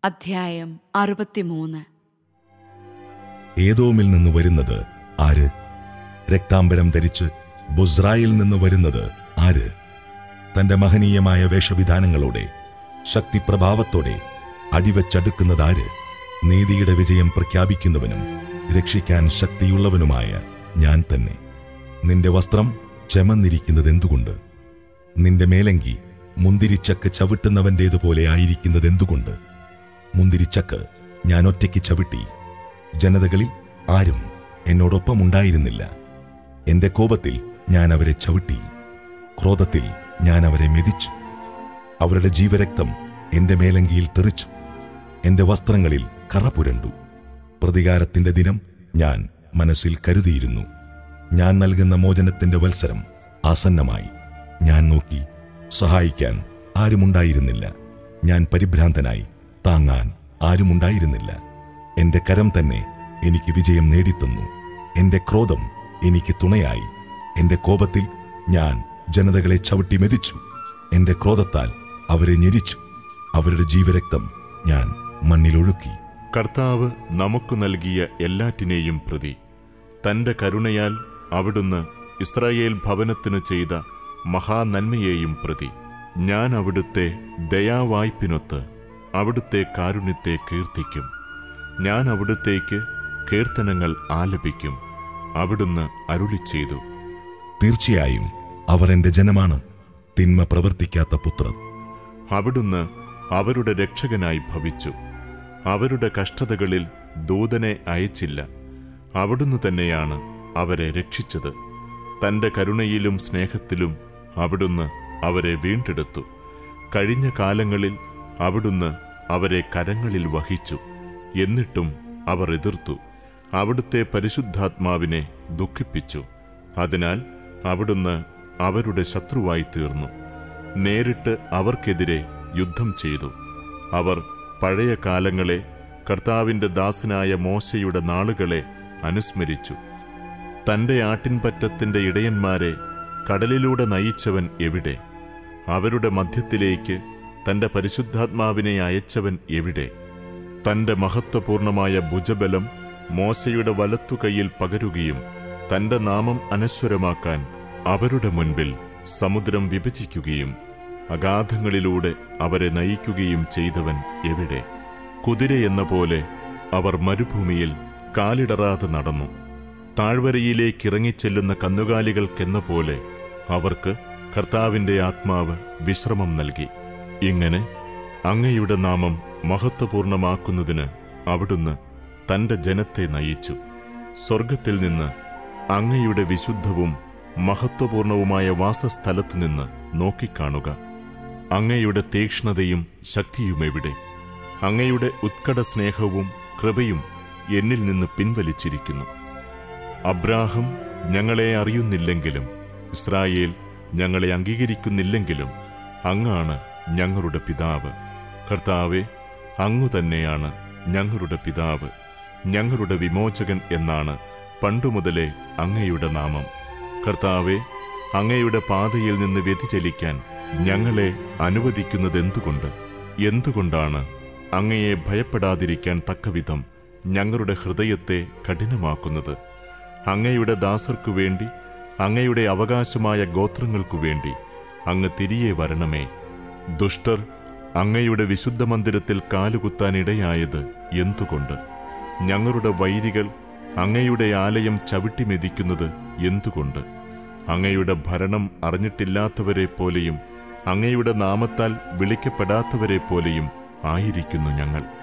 അധ്യായം അറുപത്തിമൂന്ന് ഏതോമിൽ നിന്ന് വരുന്നത് ആര് രക്താംബരം ധരിച്ച് ബുസ്രായിൽ നിന്ന് വരുന്നത് ആര് തന്റെ മഹനീയമായ വേഷവിധാനങ്ങളോടെ ശക്തിപ്രഭാവത്തോടെ അടിവച്ചടുക്കുന്നതാര് നീതിയുടെ വിജയം പ്രഖ്യാപിക്കുന്നവനും രക്ഷിക്കാൻ ശക്തിയുള്ളവനുമായ ഞാൻ തന്നെ നിന്റെ വസ്ത്രം ചെമന്നിരിക്കുന്നതെന്തുകൊണ്ട് നിന്റെ മേലങ്കി മുന്തിരിച്ചക്ക് ചവിട്ടുന്നവന്റേതുപോലെ ആയിരിക്കുന്നതെന്തുകൊണ്ട് മുന്തിരിച്ചക്ക് ഞാൻ ഒറ്റയ്ക്ക് ചവിട്ടി ജനതകളിൽ ആരും എന്നോടൊപ്പമുണ്ടായിരുന്നില്ല എന്റെ കോപത്തിൽ ഞാൻ അവരെ ചവിട്ടി ക്രോധത്തിൽ ഞാൻ അവരെ മെതിച്ചു അവരുടെ ജീവരക്തം എന്റെ മേലങ്കിയിൽ തെറിച്ചു എന്റെ വസ്ത്രങ്ങളിൽ കറ പുരണ്ടു പ്രതികാരത്തിന്റെ ദിനം ഞാൻ മനസ്സിൽ കരുതിയിരുന്നു ഞാൻ നൽകുന്ന മോചനത്തിന്റെ വത്സരം ആസന്നമായി ഞാൻ നോക്കി സഹായിക്കാൻ ആരുമുണ്ടായിരുന്നില്ല ഞാൻ പരിഭ്രാന്തനായി താങ്ങാൻ ആരുമുണ്ടായിരുന്നില്ല എന്റെ കരം തന്നെ എനിക്ക് വിജയം നേടിത്തന്നു എന്റെ ക്രോധം എനിക്ക് തുണയായി എന്റെ കോപത്തിൽ ഞാൻ ജനതകളെ ചവിട്ടി മെതിച്ചു എന്റെ ക്രോധത്താൽ അവരെ ഞെരിച്ചു അവരുടെ ജീവരക്തം ഞാൻ മണ്ണിലൊഴുക്കി കർത്താവ് നമുക്ക് നൽകിയ എല്ലാറ്റിനെയും പ്രതി തന്റെ കരുണയാൽ അവിടുന്ന് ഇസ്രായേൽ ഭവനത്തിനു ചെയ്ത മഹാനന്മയെയും പ്രതി ഞാൻ അവിടുത്തെ ദയാവായ്പിനൊത്ത് അവിടുത്തെ കാരുണ്യത്തെ കീർത്തിക്കും ഞാൻ അവിടുത്തേക്ക് കീർത്തനങ്ങൾ ആലപിക്കും അവിടുന്ന് അരുളി ചെയ്തു തീർച്ചയായും അവർ എന്റെ ജനമാണ് തിന്മ പ്രവർത്തിക്കാത്ത പുത്രർ അവിടുന്ന് അവരുടെ രക്ഷകനായി ഭവിച്ചു അവരുടെ കഷ്ടതകളിൽ ദൂതനെ അയച്ചില്ല അവിടുന്ന് തന്നെയാണ് അവരെ രക്ഷിച്ചത് തന്റെ കരുണയിലും സ്നേഹത്തിലും അവിടുന്ന് അവരെ വീണ്ടെടുത്തു കഴിഞ്ഞ കാലങ്ങളിൽ അവിടുന്ന് അവരെ കരങ്ങളിൽ വഹിച്ചു എന്നിട്ടും അവർ എതിർത്തു അവിടുത്തെ പരിശുദ്ധാത്മാവിനെ ദുഃഖിപ്പിച്ചു അതിനാൽ അവിടുന്ന് അവരുടെ ശത്രുവായി തീർന്നു നേരിട്ട് അവർക്കെതിരെ യുദ്ധം ചെയ്തു അവർ പഴയ കാലങ്ങളെ കർത്താവിന്റെ ദാസനായ മോശയുടെ നാളുകളെ അനുസ്മരിച്ചു തന്റെ ആട്ടിൻപറ്റത്തിന്റെ ഇടയന്മാരെ കടലിലൂടെ നയിച്ചവൻ എവിടെ അവരുടെ മധ്യത്തിലേക്ക് തന്റെ പരിശുദ്ധാത്മാവിനെ അയച്ചവൻ എവിടെ തന്റെ മഹത്വപൂർണമായ ഭുജബലം മോശയുടെ വലത്തുകൈയിൽ പകരുകയും തന്റെ നാമം അനശ്വരമാക്കാൻ അവരുടെ മുൻപിൽ സമുദ്രം വിഭജിക്കുകയും അഗാധങ്ങളിലൂടെ അവരെ നയിക്കുകയും ചെയ്തവൻ എവിടെ കുതിരയെന്ന പോലെ അവർ മരുഭൂമിയിൽ കാലിടറാതെ നടന്നു താഴ്വരയിലേക്കിറങ്ങിച്ചെല്ലുന്ന കന്നുകാലികൾക്കെന്ന പോലെ അവർക്ക് കർത്താവിന്റെ ആത്മാവ് വിശ്രമം നൽകി ഇങ്ങനെ അങ്ങയുടെ നാമം മഹത്വപൂർണമാക്കുന്നതിന് അവിടുന്ന് തന്റെ ജനത്തെ നയിച്ചു സ്വർഗത്തിൽ നിന്ന് അങ്ങയുടെ വിശുദ്ധവും മഹത്വപൂർണവുമായ വാസസ്ഥലത്തു നിന്ന് നോക്കിക്കാണുക അങ്ങയുടെ തീക്ഷ്ണതയും ശക്തിയുമെവിടെ അങ്ങയുടെ ഉത്കട സ്നേഹവും കൃപയും എന്നിൽ നിന്ന് പിൻവലിച്ചിരിക്കുന്നു അബ്രാഹം ഞങ്ങളെ അറിയുന്നില്ലെങ്കിലും ഇസ്രായേൽ ഞങ്ങളെ അംഗീകരിക്കുന്നില്ലെങ്കിലും അങ്ങാണ് ഞങ്ങളുടെ പിതാവ് കർത്താവെ അങ്ങു തന്നെയാണ് ഞങ്ങളുടെ പിതാവ് ഞങ്ങളുടെ വിമോചകൻ എന്നാണ് പണ്ടുമുതലേ അങ്ങയുടെ നാമം കർത്താവെ അങ്ങയുടെ പാതയിൽ നിന്ന് വ്യതിചലിക്കാൻ ഞങ്ങളെ അനുവദിക്കുന്നതെന്തുകൊണ്ട് എന്തുകൊണ്ടാണ് അങ്ങയെ ഭയപ്പെടാതിരിക്കാൻ തക്കവിധം ഞങ്ങളുടെ ഹൃദയത്തെ കഠിനമാക്കുന്നത് അങ്ങയുടെ ദാസർക്കു വേണ്ടി അങ്ങയുടെ അവകാശമായ ഗോത്രങ്ങൾക്കു വേണ്ടി അങ്ങ് തിരികെ വരണമേ ദുഷ്ടർ അങ്ങയുടെ വിശുദ്ധ മന്ദിരത്തിൽ കാലുകുത്താനിടയായത് എന്തുകൊണ്ട് ഞങ്ങളുടെ വൈരികൾ അങ്ങയുടെ ആലയം ചവിട്ടിമെതിക്കുന്നത് എന്തുകൊണ്ട് അങ്ങയുടെ ഭരണം അറിഞ്ഞിട്ടില്ലാത്തവരെ പോലെയും അങ്ങയുടെ നാമത്താൽ വിളിക്കപ്പെടാത്തവരെ പോലെയും ആയിരിക്കുന്നു ഞങ്ങൾ